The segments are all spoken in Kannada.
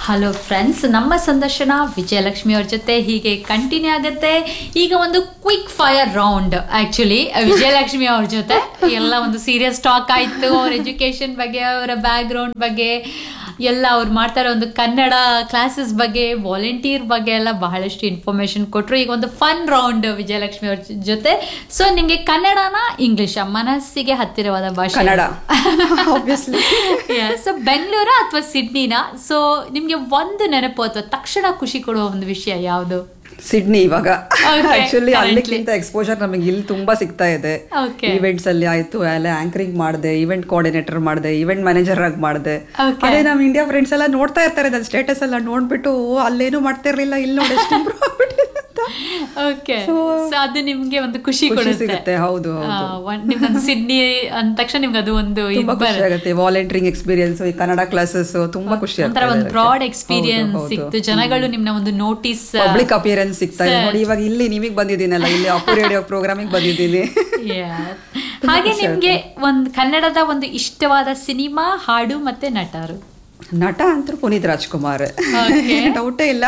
ಹಲೋ ಫ್ರೆಂಡ್ಸ್ ನಮ್ಮ ಸಂದರ್ಶನ ವಿಜಯಲಕ್ಷ್ಮಿ ಅವ್ರ ಜೊತೆ ಹೀಗೆ ಕಂಟಿನ್ಯೂ ಆಗುತ್ತೆ ಈಗ ಒಂದು quick fire round actually Vijayalakshmi ಅವ್ರ ಜೊತೆ ಎಲ್ಲ ಒಂದು ಸೀರಿಯಸ್ ಟಾಕ್ ಆಯ್ತು ಅವ್ರ ಎಜುಕೇಶನ್ ಬಗ್ಗೆ ಅವರ ಬ್ಯಾಕ್ ಗ್ರೌಂಡ್ ಬಗ್ಗೆ ಎಲ್ಲ ಅವ್ರು ಮಾಡ್ತಾರೆ ಒಂದು ಕನ್ನಡ ಕ್ಲಾಸಸ್ ಬಗ್ಗೆ ವಾಲಂಟಿಯರ್ ಬಗ್ಗೆ ಎಲ್ಲ ಬಹಳಷ್ಟು ಇನ್ಫಾರ್ಮೇಶನ್ ಕೊಟ್ಟರು ಈಗ ಒಂದು ಫನ್ ರೌಂಡ್ ವಿಜಯಲಕ್ಷ್ಮಿ ಅವ್ರ ಜೊತೆ ಸೊ ನಿಮಗೆ ಕನ್ನಡನ ಇಂಗ್ಲಿಷ್ ಮನಸ್ಸಿಗೆ ಹತ್ತಿರವಾದ ಭಾಷೆ ಕನ್ನಡ ಆಬ್ವಿಯಸ್ಲಿ ಸೊ ಬೆಂಗಳೂರ ಅಥವಾ ಸಿಡ್ನಿನ ಸೊ ನಿಮ್ಗೆ ಒಂದು ನೆನಪು ಅಥವಾ ತಕ್ಷಣ ಖುಷಿ ಕೊಡುವ ಒಂದು ವಿಷಯ ಯಾವುದು ಸಿಡ್ನಿ ಇವಾಗ Okay, ಆಕ್ಚುಲಿ currently. ಅಲ್ಲಿಕ್ಕಿಂತ ಎಕ್ಸ್ಪೋಜರ್ ನಮಗೆ ಇಲ್ಲಿ ತುಂಬಾ ಸಿಗ್ತಾ ಇದೆ Okay. ಇವೆಂಟ್ಸ್ ಅಲ್ಲಿ ಆಯ್ತು ಎಲ್ಲ ಆಂಕರಿಂಗ್ ಮಾಡಿದೆ ಇವೆಂಟ್ ಕೋಆರ್ಡಿನೇಟರ್ ಮಾಡಿದೆ ಇವೆಂಟ್ ಮ್ಯಾನೇಜರ್ ಆಗಿ ಮಾಡಿದೆ Okay. ಅದೇ ನಮ್ಮ ಇಂಡಿಯಾ ಫ್ರೆಂಡ್ಸ್ ಎಲ್ಲ ನೋಡ್ತಾ ಇರ್ತಾರೆ ನನ್ನ ಸ್ಟೇಟಸ್ ಎಲ್ಲ ನೋಡ್ಬಿಟ್ಟು "ಓ, ಅಲ್ಲೇನು ಮಾಡ್ತಾ ಇರ್ಲಿಲ್ಲ ಇಲ್ಲಿ ನೋಡಿ ಎಷ್ಟು improve ಆಗ್ಬಿಟ್ಟಿದೆ ಅಂತ ಓಕೆ So, ಸೊ ಅದು ನಿಮ್ಗೆ ಒಂದು ಖುಷಿ ಖುಷಿ ಕೊಡುತ್ತೆ ಸಿಗುತ್ತೆ, ಹೌದು, ಹೌದು. ಆ, ಒಂದ್- ನಿಮ್ಗೊಂದು ಸಿಡ್ನಿ ಅಂದ ತಕ್ಷಣ ನಿಮ್ಗೆ ಅದು ಒಂದು ಇದ್ ತುಂಬಾ ಖುಷಿ ಬರುತ್ತೆ. ಆಗುತ್ತೆ ವಾಲಂಟಿಯರಿಂಗ್ ಎಕ್ಸ್ಪೀರಿಯನ್ಸ್ ಈ ಕನ್ನಡ ಕ್ಲಾಸಸ್ ತುಂಬಾ ಖುಷಿ ಒಂಥರ ಒಂದು ಬ್ರಾಡ್ ಎಕ್ಸ್ಪೀರಿಯನ್ಸ್ ಸಿಕ್ತು ಜನಗಳು ನಿಮ್ನ ಒಂದು ನೋಟಿಸ್ ಪಬ್ಲಿಕ್ ಅಪಿಯರೆನ್ಸ್ ಸಿಗ್ತಾ ಇದೆ Sir. ನೋಡಿ ಇವಾಗ ಇಲ್ಲಿ ನಿಮಗೆ ಬಂದಿದ್ದೀನಲ್ಲ ಇಲ್ಲಿ ಅಪ್ಪು ರೇಡಿಯೋ ಪ್ರೋಗ್ರಾಮಿಗೆ ಬಂದಿದ್ದೀನಿ ಹಾಗೆ ನಿಮ್ಗೆ ಒಂದು ಕನ್ನಡದ ಒಂದು ಇಷ್ಟವಾದ ಸಿನಿಮಾ ಹಾಡು ಮತ್ತೆ ನಟರು ನಟ ಅಂತೂ ಪುನೀತ್ ರಾಜ್ಕುಮಾರ್ Okay. ಡೌಟೇ ಇಲ್ಲ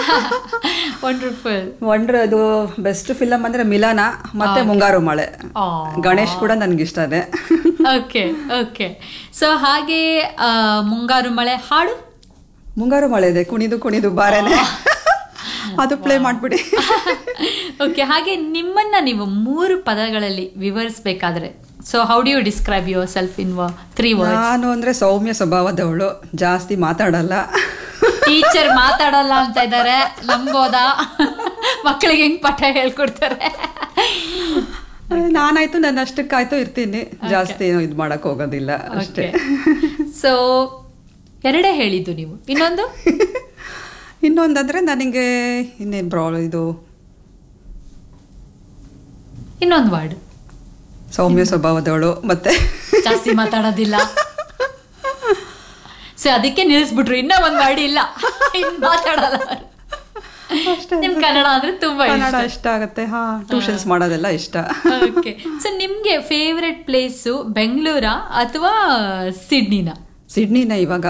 ವಂಡರ್ಫುಲ್ ಒಂಡ್ರ ಅದು ಬೆಸ್ಟ್ ಫಿಲಮ್ ಅಂದ್ರೆ ಮಿಲನ ಮತ್ತೆ ಮುಂಗಾರು ಮಳೆ ಆ. ಗಣೇಶ್ ಕೂಡ ನನ್ಗೆ ಇಷ್ಟನೇ ಓಕೆ ಓಕೆ ಸೊ ಹಾಗೆ ಆ, ಮುಂಗಾರು ಮಳೆ ಹಾಡು ಮುಂಗಾರು ಮಳೆ ಇದೆ ಕುಣಿದು ಕುಣಿದು ಬಾರೇನೆ ಅದು ಪ್ಲೇ ಮಾಡ್ಬಿಡಿ ಓಕೆ ಹಾಗೆ ನಿಮ್ಮನ್ನ ನೀವು ಮೂರು ಪದಗಳಲ್ಲಿ ವಿವರಿಸಬೇಕಾದ್ರೆ so how do you describe yourself in three words ನಾನು ಅಂದ್ರೆ ಸೌಮ್ಯ ಸ್ವಭಾವದವಳು ಜಾಸ್ತಿ ಮಾತಾಡಲ್ಲ ಟೀಚರ್ ಮಾತಾಡಲ್ಲ ಅಂತ ಇದ್ದಾರೆ ನಂಬೋದಾ ಮಕ್ಕಳಿಗೆ ಹೆಂಗ್ ಪಾಠ ಹೇಳ್ಕೊಡ್ತಾರೆ ನಾನಾಯ್ತು ನನ್ನ ಅಷ್ಟಕ್ಕಾಯ್ತು ಇರ್ತೀನಿ ಜಾಸ್ತಿ ಏನು ಇದು ಮಾಡಕ್ ಹೋಗೋದಿಲ್ಲ ಅಷ್ಟೇ ಸೊ ಎರಡೇ ಹೇಳಿದ್ದು ನೀವು ಇನ್ನೊಂದು ಇನ್ನೊಂದಂದ್ರೆ ನನಗೆ ಇನ್ನೇನು ಪ್ರಾಬ್ಲಮ್ ಇದು ಇನ್ನೊಂದು ವರ್ಡ್ ಸೌಮ್ಯ ಸ್ವಭಾವದವಳು ಮತ್ತೆ ಜಾಸ್ತಿ ಮಾತಾಡೋದಿಲ್ಲ ಸೊ ಅದಕ್ಕೆ ನಿಲ್ಲಿಸ್ಬಿಟ್ರು ಇನ್ನೂ ಒಂದ್ ವರ್ಡ್ ಇಲ್ಲ ಇನ್ ಮಾತಾಡಲ್ಲ ಅವ್ರು. ಅಷ್ಟೇ ನಿಮ್ ಕನ್ನಡ ಅಂದ್ರೆ ತುಂಬಾ ಕನ್ನಡ ಇಷ್ಟ ಆಗತ್ತೆ ಹಾ ಟ್ಯೂಷನ್ಸ್ ಮಾಡೋದೆಲ್ಲ ಇಷ್ಟ ಓಕೆ ಸೊ ನಿಮ್ಗೆ ಫೇವ್ರೆಟ್ ಪ್ಲೇಸು ಬೆಂಗಳೂರಾ ಅಥವಾ ಸಿಡ್ನಿನ ಸಿಡ್ನಿನ ಇವಾಗ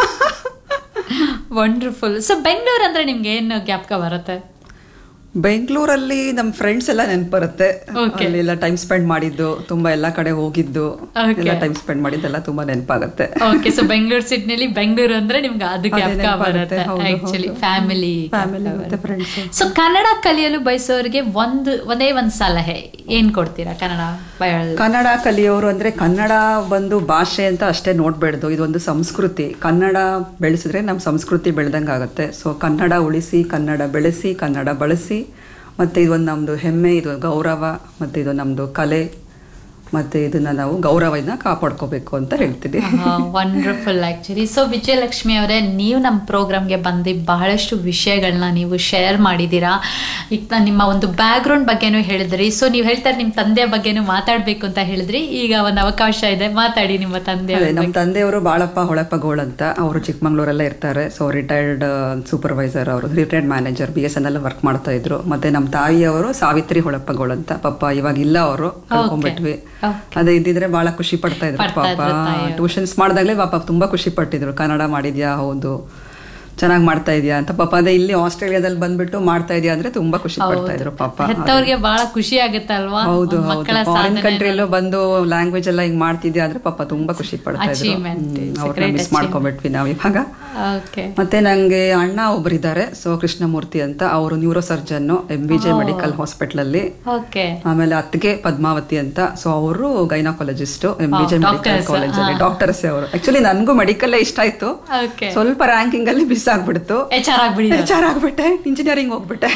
ವಂಡರ್ಫುಲ್ ಸೊ ಬೆಂಗಳೂರು ಅಂದ್ರೆ ನಿಮ್ಗೆ ಏನು ಜ್ಞಾಪಕ ಬರುತ್ತೆ ಬೆಂಗಳೂರಲ್ಲಿ ನಮ್ಮ ಫ್ರೆಂಡ್ಸ್ ಎಲ್ಲ ನೆನ್ಪು ಬರುತ್ತೆ Okay. ಅಲ್ಲೆಲ್ಲ ಟೈಮ್ ಸ್ಪೆಂಡ್ ಮಾಡಿದ್ದು ತುಂಬಾ ಎಲ್ಲ ಕಡೆ ಹೋಗಿದ್ದು Okay. ಎಲ್ಲ ಟೈಮ್ ಸ್ಪೆಂಡ್ ಮಾಡಿದ್ದೆಲ್ಲ ತುಂಬಾ ನೆನಪಾಗತ್ತೆ ಓಕೆ ಸೊ ಬೆಂಗಳೂರು ಸಿಡ್ನಿಲಿ ಬೆಂಗಳೂರು ಅಂದ್ರೆ ನಿಮ್ಗೆ ಅದು ಅದೇ ಜ್ಞಾಪಕ ನೆನ್ಪಾಗುತ್ತೆ, ಬರುತ್ತೆ ಹೌದು, ಆಕ್ಚುಲಿ ಹೌದು. ಫ್ಯಾಮಿಲಿ Family ಮತ್ತೆ friends. ಸೊ ಕನ್ನಡ ಕಲಿಯಲು ಬಯಸೋರಿಗೆ ಒಂದು ಒಂದೇ ಒಂದು ಸಲಹೆ ಏನ್ ಕೊಡ್ತೀರಾ ಕನ್ನಡ ಬಯಲ್ ಕನ್ನಡ ಕಲಿಯೋರು ಅಂದ್ರೆ ಕನ್ನಡ ಬಂದು ಭಾಷೆ ಅಂತ ಅಷ್ಟೇ ನೋಡ್ಬೇಡ್ದು ಇದೊಂದು ಸಂಸ್ಕೃತಿ ಕನ್ನಡ ಬೆಳೆಸಿದ್ರೆ ನಮ್ಮ ಸಂಸ್ಕೃತಿ ಬೆಳೆದಂಗೆ ಆಗುತ್ತೆ ಸೊ ಕನ್ನಡ ಉಳಿಸಿ ಕನ್ನಡ ಬೆಳೆಸಿ ಕನ್ನಡ ಬಳಸಿ ಮತ್ತೆ ಇದೊಂದು ನಮ್ಮದು ಹೆಮ್ಮೆ ಇದು ಗೌರವ ಮತ್ತೆ ಇದು ನಮ್ಮದು ಕಲೆ ಮತ್ತೆ ಇದನ್ನ ನಾವು ಗೌರವನ ಕಾಪಾಡ್ಕೋಬೇಕು ಅಂತ ಹೇಳ್ತೀನಿ ವಂಡರ್ಫುಲ್ ಆಕ್ಚುಲಿ ಸೊ ವಿಜಯಲಕ್ಷ್ಮಿ ಅವರೇ ನೀವು ನಮ್ಮ ಪ್ರೋಗ್ರಾಮ್ಗೆ ಬಂದು ಬಹಳಷ್ಟು ವಿಷಯಗಳನ್ನ ನೀವು ಶೇರ್ ಮಾಡಿದ್ದೀರಾ ಈಗ ನಾನ್ ನಿಮ್ಮ ಒಂದು ಬ್ಯಾಕ್ಗ್ರೌಂಡ್ ಬಗ್ಗೆನೂ ಹೇಳಿದ್ರಿ ಸೊ ನೀವು ಹೇಳ್ತಾರೆ ನಿಮ್ಮ ತಂದೆಯ ಬಗ್ಗೆನೂ ಮಾತಾಡಬೇಕು ಅಂತ ಹೇಳಿದ್ರಿ ಈಗ ಒಂದು ಅವಕಾಶ ಇದೆ ಮಾತಾಡಿ ನಿಮ್ಮ ತಂದೆ ಅದೇ ನಮ್ಮ ತಂದೆಯವರು ಬಾಳಪ್ಪ ಹೊಳಪ್ಪ ಗೋಳ್ ಅಂತ ಅವರು ಚಿಕ್ಕಮಂಗ್ಳೂರಲ್ಲೇ ಇರ್ತಾರೆ ಸೊ ರಿಟೈರ್ಡ್ ಸೂಪರ್ವೈಸರ್ ಅವರು retired manager B S N ಎಲ್ಲ ವರ್ಕ್ ಮಾಡ್ತಾ ಇದ್ರು ಮತ್ತೆ ನಮ್ಮ ತಾಯಿಯವರು ಸಾವಿತ್ರಿ ಹೊಳಪ್ಪ ಗೋಳ್ ಅಂತ ಪಾಪ ಇವಾಗ ಇಲ್ಲ ಅವರು ಕಳ್ಕೊಂಡ್ಬಿಟ್ವಿ Okay. ಅದೇ ಇದ್ದಿದ್ರೆ ಬಹಳ ಖುಷಿ ಪಡ್ತಾ ಇದ್ರು ಪಡ್ತಾ ಪಾಪ ಇದ್ರು ತಾಯಿಯವರು. ಟ್ಯೂಷನ್ಸ್ ಮಾಡಿದಾಗಲೇ ಪಾಪ ತುಂಬಾ ಖುಷಿ ಪಟ್ಟಿದ್ರು ಕನ್ನಡ ಮಾಡಿದ್ಯಾ ಹೌದು ಚೆನ್ನಾಗಿ ಮಾಡ್ತಾ ಇದೆಯಾ ಅಂತ ಪಾಪ ಅದೇ ಇಲ್ಲಿ ಆಸ್ಟ್ರೇಲಿಯಾದಲ್ಲಿ ಬಂದ್ಬಿಟ್ಟು ಮಾಡ್ತಾ ಇದೆಯಾ ಅಂದ್ರೆ ತುಂಬಾ ಖುಷಿ ಪಡ್ತಾ ಇದ್ರು ಪಾಪ ಹೆತ್ತವ್ರಿಗೆ ಬಹಳ ಖುಷಿ ಆಗುತ್ತೆ ಅಲ್ವಾ ಹೌದು ಒಂದ್ ಹೌದು ಮಕ್ಕಳ ಫಾರಿನ್ ಸಾಧನೆ ಕಂಟ್ರಿಯಲ್ಲೂ ಬಂದು ಲ್ಯಾಂಗ್ವೇಜ್ ಎಲ್ಲ ಹಿಂಗ್ ಮಾಡ್ತಿದ್ಯಾ ಅಂದ್ರೆ ಪಾಪ ತುಂಬಾ ಖುಷಿ ಪಡ್ತಾ ಇದ್ರು Achievement. It's a ಅವ್ರನ್ನ great ಮಿಸ್ ಮಾಡ್ಕೊಂಡ್ಬಿಟ್ವಿ ನಾವು ಇವಾಗ ಓಕೆ ಮತ್ತೆ ನಂಗೆ ಅಣ್ಣ ಒಬ್ಬರಿದ್ದಾರೆ ಸೊ ಕೃಷ್ಣಮೂರ್ತಿ ಅಂತ ಅವರು neurosurgeon M V J medical hospital ಅಲ್ಲಿ ಓಕೆ ಆಮೇಲೆ ಅತ್ತಿಗೆ ಪದ್ಮಾವತಿ ಅಂತ ಸೊ ಅವರು gynaecologist M V J Oh, medical doctors. College ಅಲ್ಲಿ ಹಾ. ಡಾಕ್ಟರ್ಸ್ ಅವರು ಆಕ್ಚುಲಿ ನನ್ಗೂ ಮೆಡಿಕಲ್ ಇಷ್ಟ ಆಯ್ತು ಓಕೆ ಸ್ವಲ್ಪ ರ್ಯಾಂಕಿಂಗ್ ಅಲ್ಲಿ ಮಿಸ್ ಆಗ್ಬಿಡ್ತು ಎಚ್ ಆರ್ ಆಗ್ಬಿಡಿ ಎಚ್ ಆರ್ ಆಗ್ಬಿಟ್ಟೆ ಇಂಜಿನಿಯರಿಂಗ್ ಹೋಗ್ಬಿಟ್ಟೆ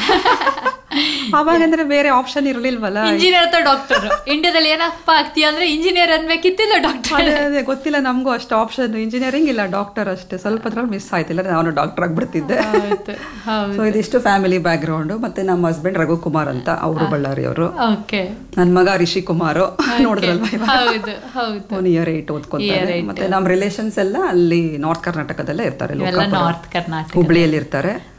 ಅವಾಗ ಅಂದ್ರೆ ಬೇರೆ ಆಪ್ಷನ್ ಇರ್ಲಿಲ್ವಲ್ಲ ಇಂಜಿನಿಯರ್ ಅಥವಾ ಡಾಕ್ಟರ್ ಇಂಡಿಯಾದಲ್ಲಿ ಏನಪ್ಪ ಆಗ್ತೀಯ ಅಂದ್ರೆ ಇಂಜಿನಿಯರ್ ಅನ್ಬೇಕಿತ್ತಿಲ್ಲ ಡಾಕ್ಟರ್ ಅದೇ ಅದೇ ಗೊತ್ತಿಲ್ಲ ನಮಗೂ ಅಷ್ಟು ಆಪ್ಷನ್ ಇಂಜಿನಿಯರಿಂಗ್ ಇಲ್ಲ ಡಾಕ್ಟರ್ ಅಷ್ಟೇ ಸ್ವಲ್ಪ ಅದ್ರಲ್ಲಿ ಮಿಸ್ ಆಯ್ತಿಲ್ಲ ನಾನು ಡಾಕ್ಟರ್ ಆಗ್ಬಿಡ್ತಿದ್ದೆ ಹೌದು ಹೌದು ಸೊ ಇದಿಷ್ಟು ಫ್ಯಾಮಿಲಿ ಬ್ಯಾಕ್ ಗ್ರೌಂಡ್ ಮತ್ತೆ ನಮ್ಮ ಹಸ್ಬೆಂಡ್ ರಘುಕುಮಾರ್ ಅಂತ ಅವರು ಬಳ್ಳಾರಿ ಅವರು ಓಕೆ ನನ್ನ ಮಗ ರಿಷಿ ಕುಮಾರ್ ನೋಡಿದ್ರಲ್ವಾ ಹೌದು ಹೌದು ಒನ್ ಇಯರ್ ಏಟ್ Year ಓದ್ಕೊಂತಾರೆ eight. ಮತ್ತೆ ನಮ್ಮ ರಿಲೇಷನ್ಸ್ ಎಲ್ಲ ಅಲ್ಲಿ ನಾರ್ತ್ ಕರ್ನಾಟಕದಲ್ಲೇ ಇರ್ತಾರೆ ಇವೆಲ್ಲ ಲೋಕಾಪುರ. ನಾರ್ತ್ ಕರ್ನಾಟಕ ಹುಬ್ಳಿಯಲ್ಲಿ ಇರ್ತಾರೆ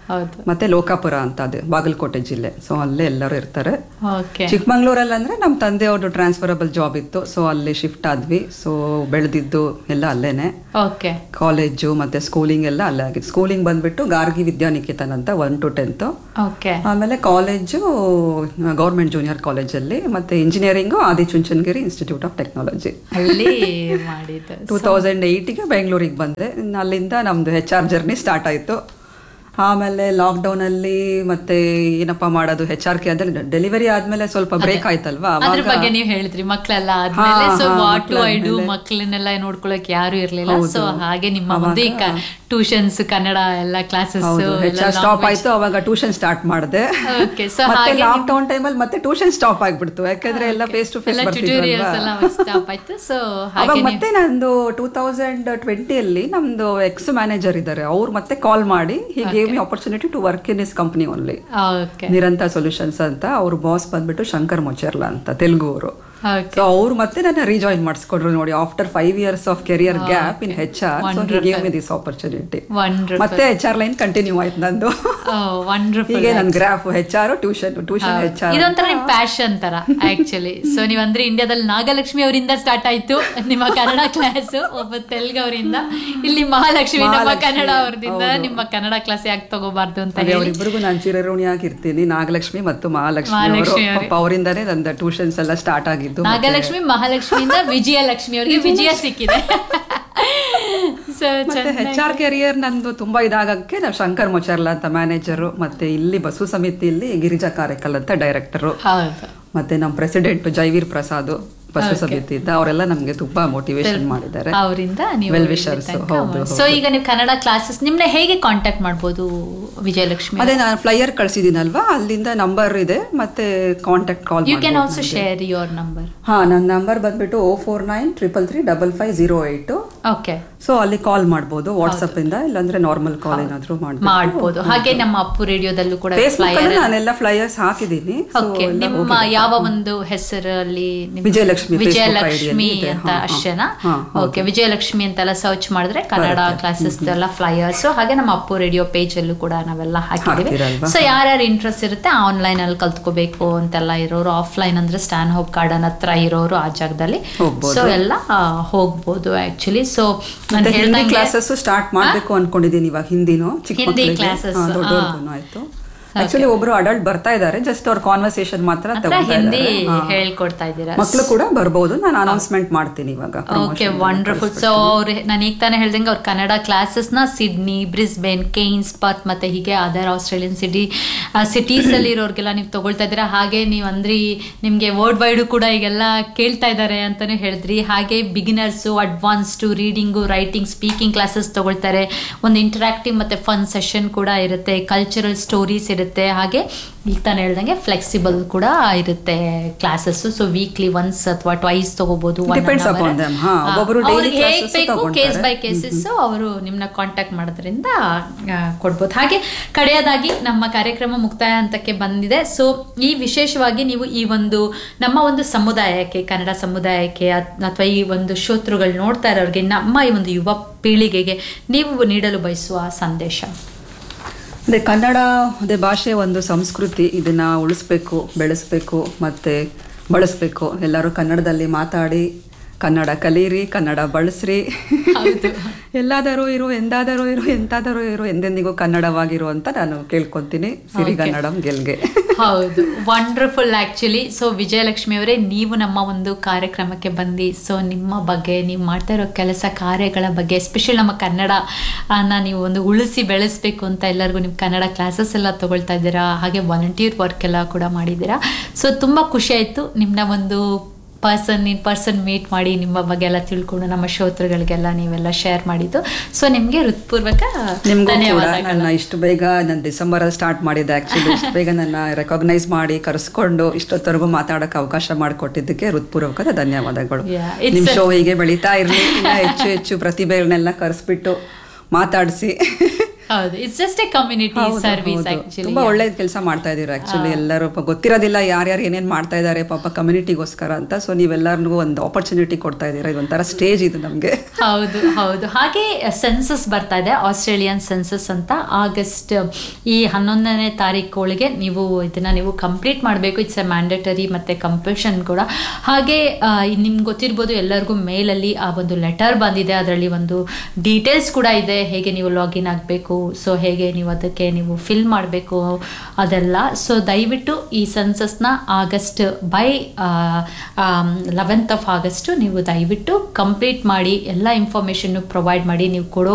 ಹೌದು ಮತ್ತೆ ಲೋಕಾಪುರ ಅಂತ ಅದು ಬಾಗಲಕೋಟೆ ಜಿಲ್ಲೆ ಸೊ ಅಲ್ಲೇ ಎಲ್ಲರೂ ಇರ್ತಾರೆ ಓಕೆ ಚಿಕ್ಕಮಂಗ್ಳೂರಲ್ಲಿ ಅಂದ್ರೆ ನಮ್ಮ ತಂದೆಯವ್ರದ್ದು ಟ್ರಾನ್ಸ್ಫರಬಲ್ ಜಾಬ್ ಇತ್ತು ಸೊ ಅಲ್ಲಿ ಶಿಫ್ಟ್ ಆದ್ವಿ ಸೊ ಬೆಳೆದಿದ್ದು ಎಲ್ಲ ಅಲ್ಲೇನೆ ಓಕೆ ಕಾಲೇಜು ಮತ್ತೆ ಸ್ಕೂಲಿಂಗ್ ಎಲ್ಲ ಅಲ್ಲೇ ಆಗಿತ್ತು ಸ್ಕೂಲಿಂಗ್ ಬಂದ್ಬಿಟ್ಟು ಗಾರ್ಗಿ ವಿದ್ಯಾನಿಕೇತನ್ ಅಂತ ಒನ್ ಟು ಟೆಂತ್ ಓಕೆ ಆಮೇಲೆ ಕಾಲೇಜು ಗೌರ್ಮೆಂಟ್ ಜೂನಿಯರ್ ಕಾಲೇಜಲ್ಲಿ ಮತ್ತೆ engineering Adichunchanagiri institute of technology ಅಲ್ಲಿ ಮಾಡಿದ್ದು ಟೂ ತೌಸಂಡ್ ಏಯ್ಟಿಗೆ ಬೆಂಗಳೂರಿಗೆ ಬಂದೆ ಇನ್ನು ಅಲ್ಲಿಂದ ನಮ್ದು ಹೆಚ್ ಆರ್ ಜರ್ನಿ ಸ್ಟಾರ್ಟ್ ಆಯಿತು ಆಮೇಲೆ ಲಾಕ್ಡೌನಲ್ಲಿ ಮತ್ತೆ ಏನಪ್ಪ ಮಾಡೋದು ಹೆಚ್ ಆರ್ ಕೆ ಅಂದ್ರೆ ಡೆಲಿವರಿ ಆದ್ಮೇಲೆ ಸ್ವಲ್ಪ ಬ್ರೇಕ್ ಆಯ್ತಲ್ವಾ ಅದ್ರ ಅವಾಗ ಬಗ್ಗೆ ನೀವು ಹೇಳಿದ್ರಿ ಮಕ್ಕಳೆಲ್ಲ ಆದ್ಮೇಲೆ ಹಾ, ಸೊ ಹಾ, ವಾಟ್ ಟು ಐ ಡು ಮಕ್ಳಾದ್ಮೇಲೆ. ಮಕ್ಕಳನ್ನೆಲ್ಲ ನೋಡ್ಕೊಳಕ್ ಯಾರು ಇರ್ಲಿಲ್ಲ ಸೊ ಹಾಗೆ ನಿಮ್ಮ ಮುಂದೆ ಟ್ಯೂಷನ್ಸ್ ಕನ್ನಡ ಎಲ್ಲ ಕ್ಲಾಸಸ್ ಹೌದು ಹೆಚ್ ಆರ್ ಸ್ಟಾಪ್ ಆಯ್ತು ಅವಾಗ ಟ್ಯೂಷನ್ ಸ್ಟಾರ್ಟ್ ಮಾಡಿದೆ ಓಕೆ ಸೊ ಮತ್ತೆ ಹಾಗೆ ಲಾಕ್ ಡೌನ್ ಟೈಮಲ್ಲಿ ಮತ್ತೆ ಟ್ಯೂಷನ್ ಸ್ಟಾಪ್ ಆಗ್ಬಿಡ್ತು ಯಾಕಂದ್ರೆ ಎಲ್ಲ ಫೇಸ್ ಟು ಫೇಸ್ ಎಲ್ಲ ಟ್ಯುಟೋರಿಯಲ್ಸ್ ಎಲ್ಲ ಸ್ಟಾಪ್ ಆಯ್ತು ಸೊ ಅವಾಗ ಹಾಗೆ ಮತ್ತೆ ನಂದು ಟೂ ತೌಸಂಡ್ ಟ್ವೆಂಟಿಯಲ್ಲಿ ನಮ್ದು ಎಕ್ಸ್ ಮ್ಯಾನೇಜರ್ ಇದ್ದಾರೆ ಅವ್ರು ಮತ್ತೆ ಕಾಲ್ ಮಾಡಿ he gave me opportunity to work in his company only okay Nirantara solutions ಅಂತ ಅವ್ರ ಬಾಸ್ ಬಂದ್ಬಿಟ್ಟು ಶಂಕರ್ ಮೊಚರ್ಲಾ ಅಂತ ತೆಲುಗು ಅವರು ಓಕೆ ಸೊ ಅವ್ರು ಮತ್ತೆ ನನ್ನ ರೀಜಾಯಿನ್ ಮಾಡಿಸ್ಕೊಂಡ್ರು ನೋಡಿ after five years of career gap in H R so he gave me this opportunity wonder ಮತ್ತೆ ಹೆಚ್ ಆರ್ ಲೈನ್ ಕಂಟಿನ್ಯೂ ಆಯ್ತು ನಂದು ವಂಡರ್ಫುಲ್ ಹೀಗೆ ನನ್ graph H R tuition tuition H R ಇದೊಂಥರ ನಿಮ್ ಪ್ಯಾಷನ್ ತರ ಆಕ್ಚುಲಿ ಸೊ ನೀವ್ ಅಂದ್ರೆ ಇಂಡಿಯಾದಲ್ಲಿ ನಾಗಲಕ್ಷ್ಮಿ ಅವರಿಂದ ಸ್ಟಾರ್ಟ್ ಆಯ್ತು ನಿಮ್ಮ ಕನ್ನಡ ಕ್ಲಾಸ್ ಒಬ್ಬ ತೆಲುಗು ಅವರಿಂದ ಇಲ್ಲಿ ಮಹಾಲಕ್ಷ್ಮಿ ನಮ್ಮ ಮಹಾಲಕ್ಷ್ಮಿ, ಕನ್ನಡ ಅವ್ರದಿಂದ ನಿಮ್ಮ ಕನ್ನಡ ಕ್ಲಾಸ್ ಯಾಕೆ ತಗೋಬಾರ್ದು ಅಂತ ಅದೇ ಹೇಳಿ ಅವರಿಬ್ಬರಿಗೂ ನಾನು ಚಿರಋಣಿಯಾಗಿರ್ತೀನಿ ನಾಗಲಕ್ಷ್ಮಿ ಮತ್ತು ಮಹಾಲಕ್ಷ್ಮಿ ಅವರು ಮಹಾಲಕ್ಷ್ಮಿ ಪಾಪ ಅವರಿಂದಾನೇ ನಂದು ಟ್ಯೂಷನ್ಸ್ ಎಲ್ಲ ಸ್ಟಾರ್ಟ್ ಆಗಿದ್ದು ನಾಗಲಕ್ಷ್ಮಿ ಮಹಾಲಕ್ಷ್ಮಿಯಿಂದ ವಿಜಯಲಕ್ಷ್ಮಿ ಅವರಿಗೆ ವಿಜಯ ಸಿಕ್ಕಿದೆ ಸೊ ಮತ್ತೆ ಹೆಚ್ ಆರ್ ಕೆರಿಯರ್ ನಂದು ತುಂಬಾ ಇದಾಗಕ್ಕೆ ನಾವು ಶಂಕರ್ ಮೊಚರ್ಲಾ ಅಂತ ಮ್ಯಾನೇಜರು ಮತ್ತೆ ಇಲ್ಲಿ ಬಸು ಸಮಿತಿಯಲ್ಲಿ ಗಿರಿಜಾ ಕಾರೇಕಲ್ ಅಂತ ಡೈರೆಕ್ಟರು ಹೌದು ಮತ್ತೆ ನಮ್ಮ ಪ್ರೆಸಿಡೆಂಟ್ ಜೈವೀರ್ ಪ್ರಸಾದ್ ಬಸು ಸಮಿತಿಯಿಂದ ಅವರೆಲ್ಲ ನಮ್ಗೆ ತುಂಬಾ ಮೋಟಿವೇಶನ್ ಮಾಡಿದ್ದಾರೆ ಅವರಿಂದ ನೀವು Well wishers, ಹೌದು, ಸೊ ಈಗ ನೀವು ಕನ್ನಡ ಕ್ಲಾಸಸ್ ನಿಮ್ನ ಹೇಗೆ ಕಾಂಟ್ಯಾಕ್ಟ್ ಮಾಡ್ಬೋದು ವಿಜಯಲಕ್ಷ್ಮಿ ಅದೇ ನಾನು ಫ್ಲೈಯರ್ ಕಳ್ಸಿದ್ದೀನಲ್ವಾ ಅಲ್ಲಿಂದ ನಂಬರ್ ಇದೆ ಮತ್ತೆ contact call you can also share your number ಹಾ ನನ್ನ ನಂಬರ್ ಬಂದ್ಬಿಟ್ಟು O four nine triple three double five zero eight okay so ಅಲ್ಲಿ ಕಾಲ್ ಮಾಡ್ಬೋದು ವಾಟ್ಸಪ್ ಇಂದ ಇಲ್ಲಾಂದ್ರೆ ನಾರ್ಮಲ್ ಕಾಲ್ ಏನಾದ್ರೂ ಮಾಡ್ಬೋದು ಮಾಡ್ಬೋದು ಹಾಗೆ ನಮ್ಮ ಅಪ್ಪು ರೇಡಿಯೋದಲ್ಲೂ ಕೂಡ ಫೇಸ್ಬುಕ್ ಫ್ಲೈಯರ್ ನಾನೆಲ್ಲ ಫ್ಲೈಯರ್ಸ್ ಹಾಕಿದ್ದೀನಿ So, ಓಕೆ ಎಲ್ಲ ನಿಮ್ಮ ಹೋಗಿದೆ. ಯಾವ ಒಂದು ಹೆಸರಲ್ಲಿ ನಿಮ್- ವಿಜಯಲಕ್ಷ್ಮಿ Facebook ವಿಜಯಲಕ್ಷ್ಮಿ ID ಯಲ್ಲಿ ಇದೆ. ಅಂತ ಹಾ, ಹಾ. ಅಷ್ಟೇನಾ ಹಾ, ಹೌದು. ಓಕೆ ವಿಜಯಲಕ್ಷ್ಮಿ ಅಂತೆಲ್ಲ ಸರ್ಚ್ ಮಾಡಿದ್ರೆ ಕನ್ನಡ ಕ್ಲಾಸಸ್ ಎಲ್ಲ ಫ್ಲೈಯರ್ಸ್ ಹಾಗೆ ನಮ್ಮ ಅಪ್ಪು ರೇಡಿಯೋ ಪೇಜ್ ಅಲ್ಲೂ ಕೂಡ ನಾವೆಲ್ಲ ಹಾಕಿದೀವಿ ಹಾಕ್ತೀರಲ್ವಾ? ಸೊ ಯಾರ್ಯಾರು ಇಂಟ್ರೆಸ್ಟ್ ಇರುತ್ತೆ ಆನ್ಲೈನ್ ಅಲ್ಲಿ ಕಲ್ತ್ಕೋಬೇಕು ಅಂತೆಲ್ಲ ಇರೋರು ಆಫ್ಲೈನ್ ಅಂದ್ರೆ ಸ್ಟ್ಯಾನ್ ಹೋಪ್ ಗಾರ್ಡನ್ ಹತ್ರ ಇರೋರು ಆ ಜಾಗದಲ್ಲಿ ಹೋಗ್ಬೋದು. ಸೊ ಎಲ್ಲ ಆ, ಹೋಗ್ಬೋದು ಆಕ್ಚುಲಿ ಸೊ ನಾನು ಮತ್ತೆ ಹಿಂದಿ ಹೇಳ್ದಂಗೆ ಕ್ಲಾಸಸ್ ಸ್ಟಾರ್ಟ್ ಮಾಡ್ಬೇಕು ಅನ್ಕೊಂಡಿದೀನಿ ಇವಾಗ ಹಿಂದಿನೂ ಚಿಕ್ಕ ಹಿಂದಿ ಮಕ್ಕಳಿಗೆ. classes, ಹಾ, ದೊಡ್ಡವ್ರಿಗೂನು ಆಯ್ತು ಆಕ್ಚುಲಿ ಒಬ್ರು ಅಡಲ್ಟ್ ಬರ್ತಾ ಇದ್ದಾರೆ ಜಸ್ಟ್ ಅವ್ರ ಕಾನ್ವರ್ಸೇಷನ್ ಮಾತ್ರ ಹತ್ರ ತಗೊಳ್ತಾ ಹಿಂದಿ ಇದ್ದಾರೆ. ಹಾ. ಹೇಳ್ಕೊಡ್ತಾ ಇದ್ದೀರಾ ಮಕ್ಕಳು ಕೂಡ ಬರ್ಬೋದು ನಾನು ಅನೌನ್ಸ್ಮೆಂಟ್ ಮಾಡ್ತೀನಿ ಇವಾಗ ಓಕೆ ವಂಡರ್ಫುಲ್ ಸೊ ಅವ್ರು ನಾನು ಈಗ ತಾನೇ ಹೇಳ್ದಂಗೆ ಅವ್ರ ಕನ್ನಡ ಕ್ಲಾಸಸ್ನ ಸಿಡ್ನಿ ಬ್ರಿಸ್ಬೇನ್ ಕೇನ್ಸ್ ಪರ್ತ್ ಮತ್ತೆ ಹೀಗೆ ಅದರ್ ಆಸ್ಟ್ರೇಲಿಯನ್ ಸಿಟಿ ಸಿಟೀಸ್ ಅಲ್ಲಿ ಇರೋರ್ಗೆಲ್ಲ ನೀವು ತಗೊಳ್ತಾ ಇದ್ದೀರಾ ಹಾಗೆ ನೀವು ಅಂದ್ರಿ ನಿಮಗೆ ವರ್ಲ್ಡ್ ವೈಡ್ ಕೂಡ ಈಗೆಲ್ಲ ಕೇಳ್ತಾ ಇದ್ದಾರೆ ಅಂತಾನೆ ಹೇಳಿದ್ರಿ ಹಾಗೆ beginners advanced reading writing speaking classes ತಗೊಳ್ತಾರೆ ಒಂದು ಇಂಟರಾಕ್ಟಿವ್ ಮತ್ತೆ ಫನ್ ಸೆಷನ್ ಕೂಡ ಇರುತ್ತೆ ಕಲ್ಚರಲ್ ಸ್ಟೋರೀಸ್ ಇರುತ್ತೆ ಹಾಗೆ ಈಗ ತಾನು ಹೇಳ್ದಂಗೆ ಫ್ಲೆಕ್ಸಿಬಲ್ ಕೂಡ ಇರುತ್ತೆ ಕ್ಲಾಸಸ್ ಸೊ ವೀಕ್ಲಿ ಒನ್ಸ್ ಅಥವಾ ಟ್ವೈಸ್ ತಗೋಬಹುದು Depends upon them. ಹಾ, ಒಬ್ಬೊಬ್ರು daily classes ತಗೊಂತಾರೆ. ಕೇಸ್ ಬೈ ಕೇಸಸ್ ಅವರು ನಿಮ್ಮನ್ನ ಕಾಂಟ್ಯಾಕ್ಟ್ ಮಾಡೋದ್ರಿಂದ ಆ, ಕೊಡ್ಬೋದು ಹಾಗೆ ಕಡೆಯದಾಗಿ ನಮ್ಮ ಕಾರ್ಯಕ್ರಮ ಮುಕ್ತಾಯ ಹಂತಕ್ಕೆ ಬಂದಿದೆ ಸೊ ಈ ವಿಶೇಷವಾಗಿ ನೀವು ಈ ಒಂದು ನಮ್ಮ ಒಂದು ಸಮುದಾಯಕ್ಕೆ ಕನ್ನಡ ಸಮುದಾಯಕ್ಕೆ ಅಥವಾ ಈ ಒಂದು ಶ್ರೋತೃಗಳು ನೋಡ್ತಾ ಇರೋರಿಗೆ ನಮ್ಮ ಈ ಒಂದು ಯುವ ಪೀಳಿಗೆಗೆ ನೀವು ನೀಡಲು ಬಯಸುವ ಸಂದೇಶ ಅದೇ ಕನ್ನಡ ಅದೇ ಭಾಷೆ ಒಂದು ಸಂಸ್ಕೃತಿ ಇದನ್ನ ಉಳಿಸ್ಬೇಕು ಬೆಳೆಸ್ಬೇಕು ಮತ್ತೆ ಬಳಸ್ಬೇಕು ಎಲ್ಲರೂ ಕನ್ನಡದಲ್ಲಿ ಮಾತಾಡಿ ಕನ್ನಡ ಕಲೀರಿ ಕನ್ನಡ ಬಳಸ್ರಿ ಎಲ್ಲಾದರೂ ಇರು ಎಂದಾದರೂ ಇರು ಎಂತಾದರೂ ಇರು ಎಂದೆಂದಿಗೂ ಕನ್ನಡವಾಗಿರು ಅಂತ ನಾನು ಕೇಳ್ಕೊಂತೀನಿ ಸಿರಿಗನ್ನಡಂ ಗೆಲ್ಗೆ ಹೌದು ವಂಡರ್ಫುಲ್ ಆಕ್ಚುಲಿ ಸೊ ವಿಜಯಲಕ್ಷ್ಮಿ ಅವರೇ ನೀವು ನಮ್ಮ ಒಂದು ಕಾರ್ಯಕ್ರಮಕ್ಕೆ ಬಂದು ಸೊ ನಿಮ್ಮ ಬಗ್ಗೆ ನೀವು ಮಾಡ್ತಾ ಇರೋ ಕೆಲಸ ಕಾರ್ಯಗಳ ಬಗ್ಗೆ ಎಸ್ಪೆಷಲಿ ನಮ್ಮ ಕನ್ನಡ ಅನ್ನ ನೀವು ಒಂದು ಉಳಿಸಿ ಬೆಳೆಸ್ಬೇಕು ಅಂತ ಎಲ್ಲರಿಗೂ ನೀವು ಕನ್ನಡ ಕ್ಲಾಸಸ್ ಎಲ್ಲ ತಗೊಳ್ತಾ ಇದ್ದೀರಾ ಹಾಗೆ ವಾಲಂಟಿಯರ್ ವರ್ಕ್ ಎಲ್ಲ ಕೂಡ ಮಾಡಿದ್ದೀರಾ ಸೊ ತುಂಬ ಖುಷಿ ಆಯಿತು ನಿಮ್ಮನ್ನ ಒಂದು ಪರ್ಸನ್ ಇನ್ ಪರ್ಸನ್ ಮೀಟ್ ಮಾಡಿ ನಿಮ್ಮ ಬಗ್ಗೆ ಎಲ್ಲ ತಿಳ್ಕೊಂಡು ನಮ್ಮ ಶ್ರೋತೃಗಳಿಗೆಲ್ಲ ನೀವೆಲ್ಲ ಶೇರ್ ಮಾಡಿದ್ದು ಸೊ ನಿಮಗೆ ಹೃತ್ಪೂರ್ವಕ ನಿಮ್ಗೂ ಕೂಡ ಧನ್ಯವಾದಗಳು ನನ್ನ ಇಷ್ಟು ಬೇಗ ನಾನು ಡಿಸೆಂಬರ್ ಅಲ್ಲಿ ಸ್ಟಾರ್ಟ್ ಮಾಡಿದ್ದೆ ಆಕ್ಚುಲಿ ಇಷ್ಟು ಬೇಗ ನನ್ನ ರೆಕಾಗ್ನೈಸ್ ಮಾಡಿ ಕರೆಸ್ಕೊಂಡು ಇಷ್ಟೊತ್ತವರೆಗೂ ಮಾತಾಡಕ್ಕೆ ಅವಕಾಶ ಮಾಡಿಕೊಟ್ಟಿದ್ದಕ್ಕೆ ಹೃತ್ಪೂರ್ವಕದ ಧನ್ಯವಾದಗಳು Yeah, it's ನಿಮ್ a- ಶೋ ಹೀಗೆ ಬೆಳೀತಾ ಇರಲಿ ಹೆಚ್ಚು ಹೆಚ್ಚು ಪ್ರತಿಭೆಗಳನ್ನೆಲ್ಲ ಕರೆಸ್ಬಿಟ್ಟು ಮಾತಾಡಿಸಿ ಹೌದು ಇಟ್ಸ್ ಜಸ್ಟ್ ಎ ಕಮ್ಯುನಿಟಿ ಹೌದು, ಸರ್ವಿಸ್ ಹೌದು. ಆಕ್ಚುಲಿ ತುಂಬಾ ಒಳ್ಳೆ ಕೆಲಸ ಮಾಡ್ತಾ ಇದೀರ ಆಕ್ಚುಲಿ ಎಲ್ಲರೂ ಪಾಪ ಗೊತ್ತಿರೋದಿಲ್ಲ ಯಾರ್ಯಾರು ಏನೇನ್ ಮಾಡ್ತಾ ಇದ್ದಾರೆ ಪಾಪ ಕಮ್ಯುನಿಟಿಗೋಸ್ಕರ ಅಂತ ಸೊ ನೀವೆಲ್ಲರಿಗೂ ಒಂದು ಆಪರ್ಚುನಿಟಿ ಕೊಡ್ತಾ ಇದ್ದೀರಾ ಇದೊಂಥರ ಸ್ಟೇಜ್ ಇದು ನಮ್ಗೆ ಹೌದು ಹೌದು ಹಾಗೆ ಸೆನ್ಸಸ್ ಬರ್ತಾ ಇದೆ ಆಸ್ಟ್ರೇಲಿಯನ್ ಸೆನ್ಸಸ್ ಅಂತ ಆಗಸ್ಟ್ ಈ ಹನ್ನೊಂದನೇ ತಾರೀಕು ನೀವು ಇದನ್ನ ನೀವು ಕಂಪ್ಲೀಟ್ ಮಾಡಬೇಕು ಇಟ್ಸ್ ಎ ಮ್ಯಾಂಡೇಟರಿ ಮತ್ತೆ ಕಂಪಲ್ಷನ್ ಕೂಡ ಹಾಗೆ ನಿಮ್ಗೆ ಗೊತ್ತಿರ್ಬೋದು ಎಲ್ಲರಿಗೂ ಮೇಲಲ್ಲಿ ಆ ಒಂದು ಲೆಟರ್ ಬಂದಿದೆ ಅದರಲ್ಲಿ ಒಂದು ಡೀಟೇಲ್ಸ್ ಕೂಡ ಇದೆ ಹೇಗೆ ನೀವು ಲಾಗಿನ್ ಆಗಬೇಕು ಸೊ ಹೇಗೆ ನೀವು ಅದಕ್ಕೆ ನೀವು ಫಿಲ್ ಮಾಡಬೇಕು ಅದೆಲ್ಲ ಸೊ ದಯವಿಟ್ಟು ಈ ಸೆನ್ಸಸ್ನ August by eleventh of August ನೀವು ದಯವಿಟ್ಟು ಕಂಪ್ಲೀಟ್ ಮಾಡಿ ಎಲ್ಲ ಇನ್ಫಾರ್ಮೇಷನ್ನು ಪ್ರೊವೈಡ್ ಮಾಡಿ ನೀವು ಕೊಡೋ